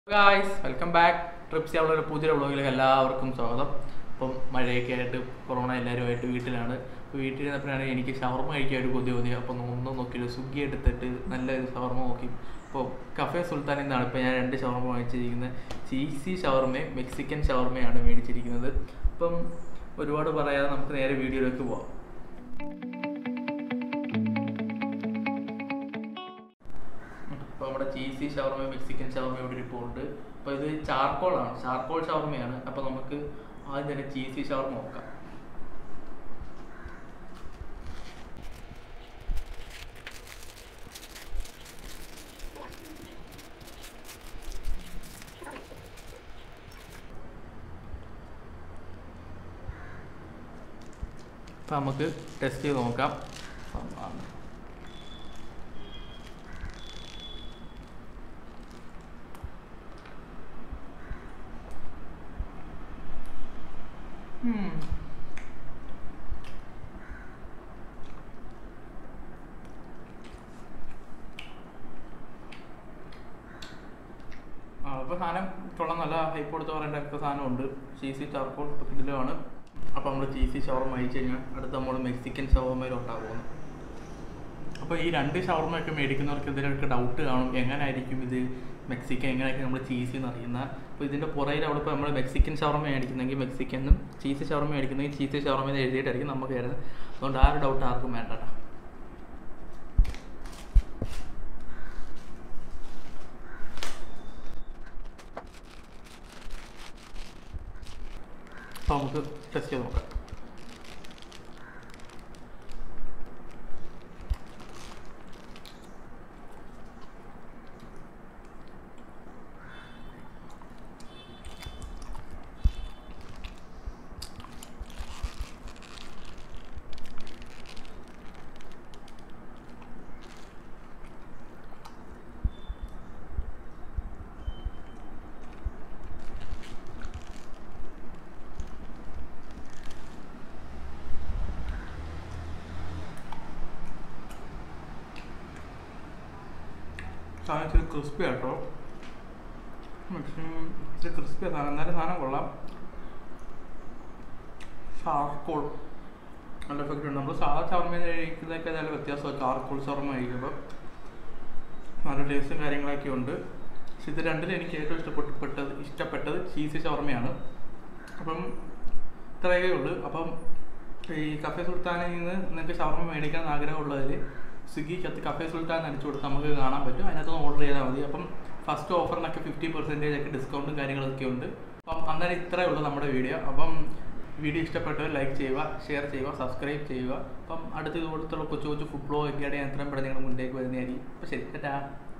Guys welcome back TRIPS അവളൊരു പുതിയ വ്ളോഗിലേക്ക് എല്ലാവർക്കും സ്വാഗതം അപ്പം മഴയൊക്കെ ആയിട്ട് കൊറോണ എല്ലാവരുമായിട്ട് വീട്ടിലാണ് അപ്പോൾ വീട്ടിൽ ഇരുന്നപ്പോഴാണ് എനിക്ക് ഷവർമ കഴിക്കാൻ ഒരു കൊതി തോന്നി അപ്പം ഒന്നും നോക്കിയില്ല സ്വിഗ്ഗി എടുത്തിട്ട് നല്ലൊരു ഷവർമ നോക്കി അപ്പോൾ കഫേ സുൽത്താനിൽ നിന്നാണ് ഇപ്പോൾ ഞാൻ രണ്ട് ഷവർമ വാങ്ങിച്ചിരിക്കുന്നത് ചീസി ഷവർമയും മെക്സിക്കൻ ഷവർമയാണ് മേടിച്ചിരിക്കുന്നത് അപ്പം ഒരുപാട് പറയാതെ നമുക്ക് നേരെ വീഡിയോയിലേക്ക് പോവാം ഇപ്പോൾ നമ്മുടെ ചീസി ഷവർമ മെക്സിക്കൻ ഷവർമ ഇവിടെ ഇരിപ്പുണ്ട് അപ്പോൾ ഇത് ചാർക്കോളാണ് ചാർക്കോൾ ഷവർമയാണ് അപ്പോൾ നമുക്ക് ആദ്യം തന്നെ ചീസി ഷവർമ നോക്കാം അപ്പോൾ നമുക്ക് ടെസ്റ്റ് ചെയ്ത് നോക്കാം Hmm. ആ അപ്പോൾ സാധനം കൊള്ളാം നല്ല ഹൈപ്പ് കൊടുത്ത് പറയേണ്ട ഒക്കെ സാധനമുണ്ട് ചീസി ചാർക്കോൾ കിഡിലുമാണ് അപ്പോൾ നമ്മൾ ചീസി ഷവർമ അയച്ചു കഴിഞ്ഞാൽ അടുത്ത് നമ്മൾ മെക്സിക്കൻ ഷവർമയിലോട്ടാണ് പോകുന്നത് അപ്പോൾ ഈ രണ്ട് ഷവർമയൊക്കെ മേടിക്കുന്നവർക്ക് ഇതിലൊക്കെ ഡൗട്ട് കാണും എങ്ങനെയായിരിക്കും ഇത് മെക്സിക്കൻ എങ്ങനെയൊക്കെ നമ്മൾ ചീസി എന്ന് അറിയുന്ന അപ്പോൾ ഇതിൻ്റെ പുറയിൽ അവിടെ ഇപ്പോൾ നമ്മൾ മെക്സിക്കൻ ഷവർമ മേടിക്കുന്നെങ്കിൽ മെക്സിക്കനും ചീസി ഷവർമ മേടിക്കുന്നെങ്കിൽ ചീസി ഷവർമ എന്ന് എഴുതിയിട്ടായിരിക്കും നമുക്ക് വരുന്നത് അതുകൊണ്ട് ആ ഒരു ഡൗട്ട് ആർക്കും വേണ്ട ട്ടാ. അപ്പോൾ നമുക്ക് ടെസ്റ്റ് ചെയ്ത് നോക്കാം സാധനം ഇച്ചിരി ക്രിസ്പി ആട്ടോ മാക്സിമം ഇച്ചിരി ക്രിസ്പി സാധനം എന്നാലും സാധനം കൊള്ളാം ചാർക്കോൾ നല്ല എഫക്റ്റ് ഉണ്ട് നമ്മൾ സാധാ ഷവർമ കഴിക്കുന്നതൊക്കെ നല്ല വ്യത്യാസമാണ് ചാർക്കോൾ ഷവർമ കഴിക്കുമ്പോൾ നല്ല ടേസ്റ്റും കാര്യങ്ങളൊക്കെ ഉണ്ട് പക്ഷെ ഇത് രണ്ടിലും എനിക്ക് ഏറ്റവും ഇഷ്ടപ്പെട്ടത് ഇഷ്ടപ്പെട്ടത് ചീസി ഷവർമയാണ് അപ്പം ഇത്രയൊക്കെ ഉള്ളൂ അപ്പം ഈ കഫേ സുൽത്താനിൽ നിന്ന് നിങ്ങൾക്ക് ഷവർമ മേടിക്കാൻ ആഗ്രഹമുള്ളതിൽ സ്വിഗ്ഗിക്കകത്ത് കഫേ സുൽത്താൻ അടിച്ചു കൊടുത്ത് നമുക്ക് കാണാൻ പറ്റും അതിനകത്ത് ഓർഡർ ചെയ്താൽ മതി അപ്പം ഫസ്റ്റ് ഓഫറിനൊക്കെ ഫിഫ്റ്റി പെർസെൻറ്റേജ് ഒക്കെ ഡിസ്കൗണ്ടും കാര്യങ്ങളൊക്കെ ഉണ്ട് അപ്പം അന്നേരം ഇത്രയേ ഉള്ളൂ നമ്മുടെ വീഡിയോ അപ്പം വീഡിയോ ഇഷ്ടപ്പെട്ടവർ ലൈക്ക് ചെയ്യുക ഷെയർ ചെയ്യുക സബ്സ്ക്രൈബ് ചെയ്യുക അപ്പം അടുത്ത ഇതുപോലത്തുള്ള കൊച്ചു കൊച്ചു ഫുഡ് ബ്ലോഗ് ഒക്കെയാണ് ഞാൻ എത്രയും പെട്ടെന്ന് നിങ്ങളുടെ മുന്നിലേക്ക് വരുന്നതായിരിക്കും അപ്പോൾ ശരി ടാ